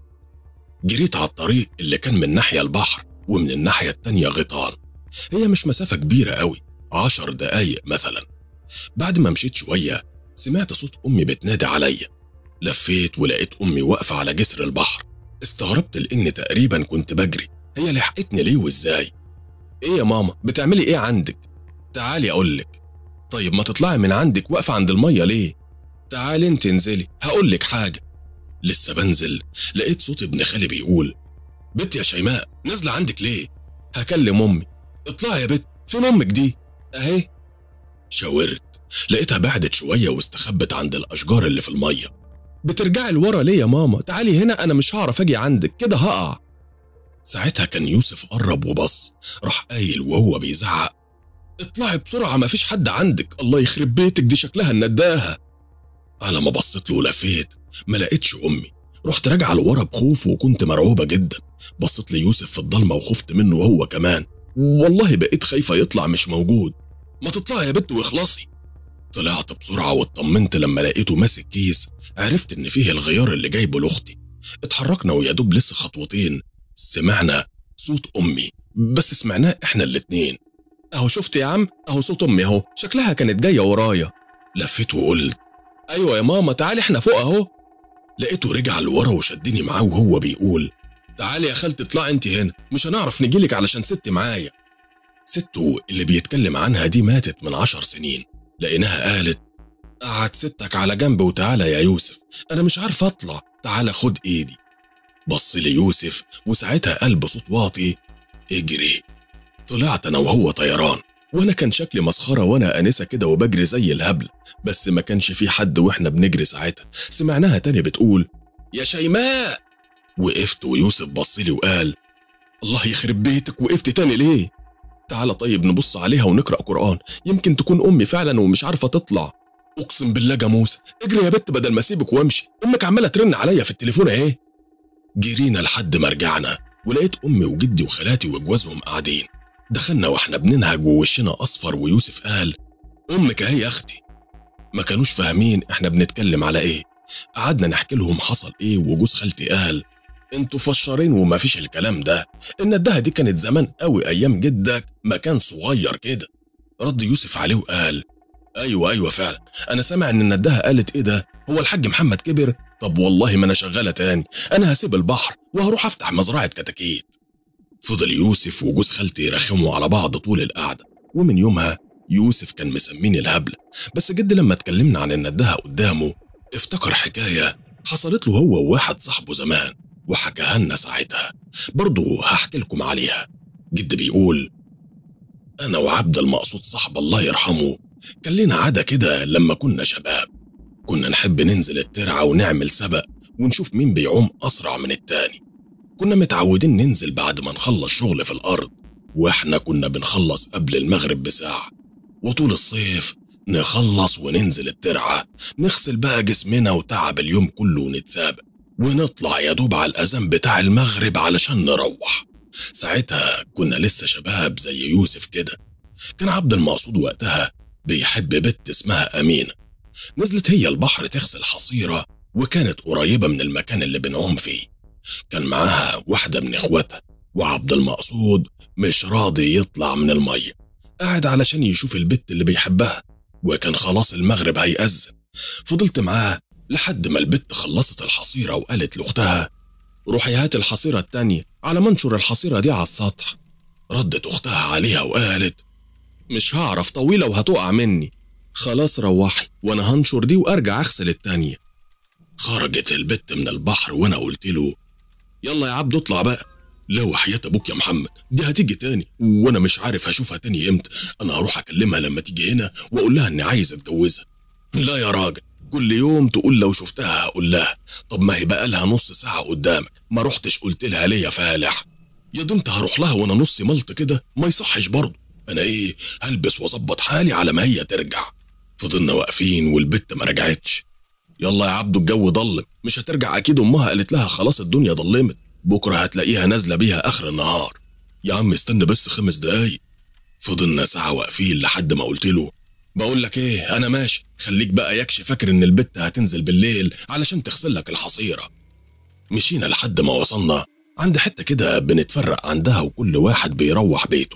جريت على الطريق اللي كان من ناحيه البحر ومن الناحية التانية غيطان هي مش مسافة كبيرة قوي عشر دقايق مثلا بعد ما مشيت شوية سمعت صوت أمي بتنادي عليا لفيت ولقيت أمي واقفة على جسر البحر استغربت لأن تقريبا كنت بجري هي لحقتني ليه وإزاي إيه يا ماما بتعملي إيه عندك تعالي أقولك طيب ما تطلعي من عندك واقفة عند المية ليه تعالي انت انزلي هقولك حاجة لسه بنزل لقيت صوت ابن خالي بيقول بنت يا شيماء نازلة عندك ليه هكلم أمي اطلعي يا بت فين أمك دي أهي شاورت لقيتها بعدت شوية واستخبت عند الأشجار اللي في المية بترجعي لورا ليه يا ماما تعالي هنا أنا مش هعرف أجي عندك كده هقع ساعتها كان يوسف قرب وبص راح قايل وهو بيزعق اطلعي بسرعة مفيش حد عندك الله يخرب بيتك دي شكلها النداهة على ما بصيت له ولفيت ما لقيتش أمي رحت راجعة لورا بخوف وكنت مرعوبة جدا بصيت ليوسف في الضلمة وخفت منه وهو كمان والله بقيت خايفة يطلع مش موجود ما تطلعي يا بت واخلصي طلعت بسرعة واطمنت لما لقيته ماسك كيس عرفت إن فيه الغيار اللي جايبه لأختي اتحركنا ويا دوب لسه خطوتين سمعنا صوت أمي بس سمعناه إحنا الاتنين أهو شفت يا عم أهو صوت أمي أهو شكلها كانت جاية ورايا لفيت وقلت أيوة يا ماما تعالي إحنا فوق أهو لقيته رجع لورا وشدني معاه وهو بيقول تعالي يا خالتي اطلعي انت هنا مش هنعرف نجيلك علشان ستي معايا سته اللي بيتكلم عنها دي ماتت من عشر سنين لقيناها قالت قعد ستك على جنب وتعالى يا يوسف انا مش عارف اطلع تعالى خد ايدي بص لي يوسف وساعتها قال بصوت واطي اجري طلعت انا وهو طيران وانا كان شكلي مسخره وانا انسه كده وبجري زي الهبل بس ما كانش في حد واحنا بنجري ساعتها سمعناها تاني بتقول يا شيماء وقفت ويوسف بص لي وقال الله يخرب بيتك وقفت تاني ليه تعالى طيب نبص عليها ونقرا قران يمكن تكون امي فعلا ومش عارفه تطلع اقسم بالله جاموسه اجري يا بت بدل ما اسيبك وامشي امك عماله ترن عليا في التليفون اهي جرينا لحد ما رجعنا ولقيت امي وجدي وخالاتي وجوازهم قاعدين دخلنا واحنا بننهج ووشنا اصفر ويوسف قال امك اهي يا اختي ما كانوش فاهمين احنا بنتكلم على ايه قعدنا نحكي لهم حصل ايه وجوز خالتي قال انتوا فشارين وما فيش الكلام ده الندهه دي كانت زمان قوي ايام جدك مكان صغير كده رد يوسف عليه وقال ايوه ايوه فعلا انا سامع ان الندهه قالت ايه ده هو الحاج محمد كبر طب والله ما انا شغاله تاني انا هسيب البحر وهروح افتح مزرعه كتاكيت فضل يوسف وجوز خالتي يرخموا على بعض طول القعده ومن يومها يوسف كان مسميني الهبله بس جد لما اتكلمنا عن الندهه قدامه افتكر حكايه حصلت له هو وواحد صاحبه زمان وحكاها لنا ساعتها برضه هحكي لكم عليها جد بيقول أنا وعبد المقصود صاحب الله يرحمه كان لنا عادة كده لما كنا شباب كنا نحب ننزل الترعة ونعمل سبق ونشوف مين بيعوم أسرع من التاني كنا متعودين ننزل بعد ما نخلص شغل في الأرض وإحنا كنا بنخلص قبل المغرب بساعة وطول الصيف نخلص وننزل الترعة نغسل بقى جسمنا وتعب اليوم كله ونتسابق ونطلع يا دوب على الأذان بتاع المغرب علشان نروح ساعتها كنا لسه شباب زي يوسف كده كان عبد المقصود وقتها بيحب بنت اسمها أمينة نزلت هي البحر تغسل حصيرة وكانت قريبة من المكان اللي بنعوم فيه كان معاها واحدة من إخواتها وعبد المقصود مش راضي يطلع من المية قاعد علشان يشوف البت اللي بيحبها وكان خلاص المغرب هيأذن فضلت معاه لحد ما البت خلصت الحصيرة وقالت لأختها روحي هات الحصيرة التانية على منشر الحصيرة دي على السطح ردت أختها عليها وقالت مش هعرف طويلة وهتقع مني خلاص روحي وأنا هنشر دي وأرجع أغسل التانية خرجت البت من البحر وأنا قلت له يلا يا عبد اطلع بقى لا وحياة أبوك يا محمد دي هتيجي تاني وأنا مش عارف هشوفها تاني إمتى أنا هروح أكلمها لما تيجي هنا وأقول لها إني عايز أتجوزها لا يا راجل كل يوم تقول لو شفتها هقول لها طب ما هي بقى لها نص ساعة قدامك ما رحتش قلت لها ليه يا فالح يا دي انت هروح لها وانا نص ملط كده ما يصحش برضه انا ايه هلبس واظبط حالي على ما هي ترجع فضلنا واقفين والبت ما رجعتش يلا يا عبدو الجو ضلم مش هترجع اكيد امها قالت لها خلاص الدنيا ضلمت بكره هتلاقيها نازله بيها اخر النهار يا عم استنى بس خمس دقايق فضلنا ساعه واقفين لحد ما قلت له بقول لك ايه انا ماشي خليك بقى يكشي فاكر ان البت هتنزل بالليل علشان تغسل لك الحصيره مشينا لحد ما وصلنا عند حته كده بنتفرق عندها وكل واحد بيروح بيته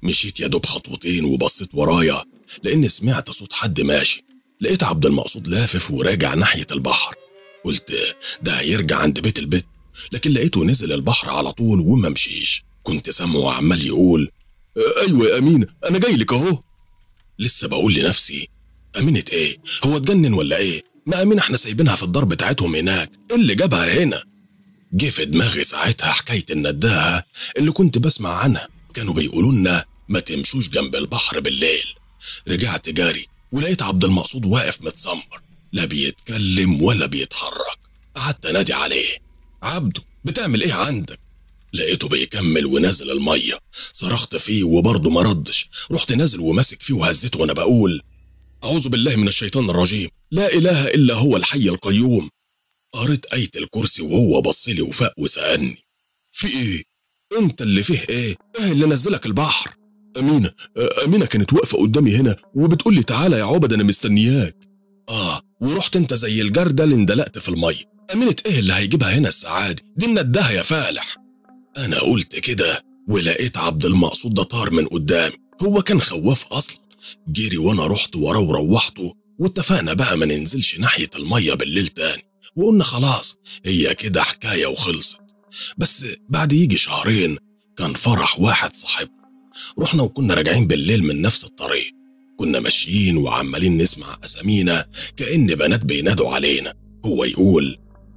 مشيت يا دوب خطوتين وبصيت ورايا لأني سمعت صوت حد ماشي لقيت عبد المقصود لافف وراجع ناحية البحر قلت ده هيرجع عند بيت البيت لكن لقيته نزل البحر على طول وما مشيش كنت سامعه عمال يقول ايوه يا امينه انا جاي لك اهو لسه بقول لنفسي امينه ايه هو اتجنن ولا ايه ما امينه احنا سايبينها في الدار بتاعتهم هناك ايه اللي جابها هنا جه في دماغي ساعتها حكايه النداهه اللي كنت بسمع عنها كانوا بيقولوا لنا ما تمشوش جنب البحر بالليل رجعت جاري ولقيت عبد المقصود واقف متسمر لا بيتكلم ولا بيتحرك قعدت انادي عليه عبده بتعمل ايه عندك لقيته بيكمل ونازل الميه صرخت فيه وبرضه ما ردش رحت نازل وماسك فيه وهزيته وانا بقول اعوذ بالله من الشيطان الرجيم لا اله الا هو الحي القيوم قريت آية الكرسي وهو بصلي وفاق وسألني في ايه انت اللي فيه ايه ايه اللي نزلك البحر امينه امينه كانت واقفه قدامي هنا وبتقول لي تعالى يا عبد انا مستنياك اه ورحت انت زي الجردل اللي اندلقت في الميه امينه ايه اللي هيجيبها هنا السعادة دي النداهه يا فالح انا قلت كده ولقيت عبد المقصود ده طار من قدامي هو كان خواف اصلا جري وانا رحت وراه وروحته واتفقنا بقى ما ننزلش ناحيه الميه بالليل تاني وقلنا خلاص هي كده حكايه وخلصت بس بعد يجي شهرين كان فرح واحد صاحبنا رحنا وكنا راجعين بالليل من نفس الطريق كنا ماشيين وعمالين نسمع أسامينا كأن بنات بينادوا علينا هو يقول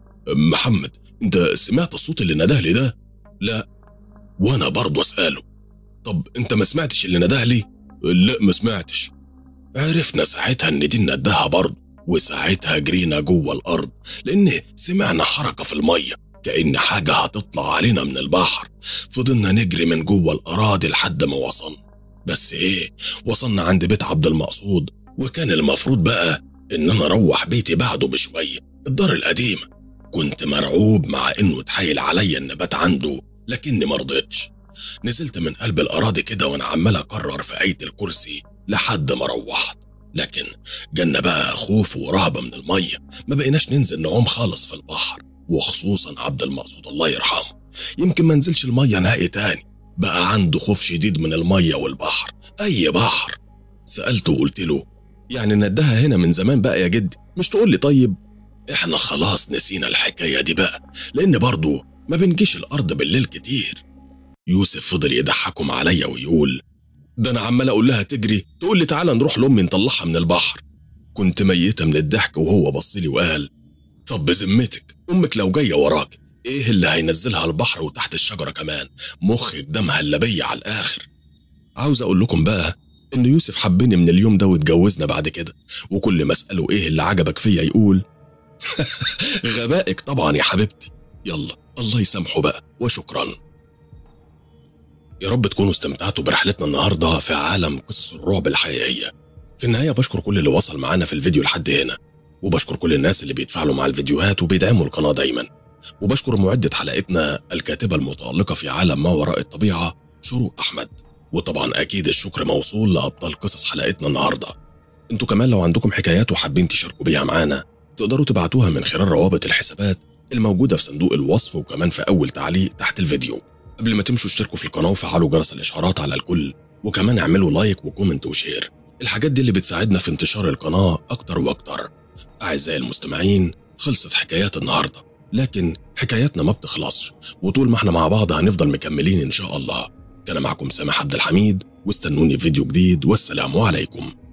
محمد انت سمعت الصوت اللي نداه لي ده لا وانا برضه اساله طب انت ما سمعتش اللي نداه لي لا ما سمعتش عرفنا ساعتها ان دي نداها برضه وساعتها جرينا جوه الارض لان سمعنا حركه في الميه كأن حاجة هتطلع علينا من البحر فضلنا نجري من جوه الأراضي لحد ما وصلنا بس إيه وصلنا عند بيت عبد المقصود وكان المفروض بقى إن أنا أروح بيتي بعده بشوية الدار القديمة كنت مرعوب مع إنه اتحايل عليا النبات عنده لكني مرضتش نزلت من قلب الأراضي كده وأنا عمال أكرر في آية الكرسي لحد ما روحت لكن جالنا بقى خوف ورهبة من المية ما بقيناش ننزل نعوم خالص في البحر وخصوصا عبد المقصود الله يرحمه يمكن ما نزلش المية نهائي تاني بقى عنده خوف شديد من المية والبحر أي بحر سألته وقلت له يعني ندها هنا من زمان بقى يا جدي مش تقول لي طيب احنا خلاص نسينا الحكاية دي بقى لأن برضه ما بنجيش الأرض بالليل كتير يوسف فضل يضحكم عليا ويقول ده أنا عمال أقول لها تجري تقول لي تعالى نروح لأمي نطلعها من البحر كنت ميتة من الضحك وهو بصلي وقال طب بذمتك امك لو جايه وراك ايه اللي هينزلها البحر وتحت الشجره كمان مخك ده مهلبيه على الاخر عاوز اقول لكم بقى ان يوسف حبني من اليوم ده واتجوزنا بعد كده وكل ما اساله ايه اللي عجبك فيا يقول غبائك طبعا يا حبيبتي يلا الله يسامحه بقى وشكرا يا رب تكونوا استمتعتوا برحلتنا النهارده في عالم قصص الرعب الحقيقيه في النهايه بشكر كل اللي وصل معانا في الفيديو لحد هنا وبشكر كل الناس اللي بيتفاعلوا مع الفيديوهات وبيدعموا القناة دايما وبشكر معدة حلقتنا الكاتبة المتألقة في عالم ما وراء الطبيعة شروق أحمد وطبعا أكيد الشكر موصول لأبطال قصص حلقتنا النهاردة انتوا كمان لو عندكم حكايات وحابين تشاركوا بيها معانا تقدروا تبعتوها من خلال روابط الحسابات الموجودة في صندوق الوصف وكمان في أول تعليق تحت الفيديو قبل ما تمشوا اشتركوا في القناة وفعلوا جرس الإشعارات على الكل وكمان اعملوا لايك وكومنت وشير الحاجات دي اللي بتساعدنا في انتشار القناة أكتر وأكتر أعزائي المستمعين خلصت حكايات النهاردة لكن حكاياتنا ما بتخلصش وطول ما احنا مع بعض هنفضل مكملين إن شاء الله كان معكم سامح عبد الحميد واستنوني في فيديو جديد والسلام عليكم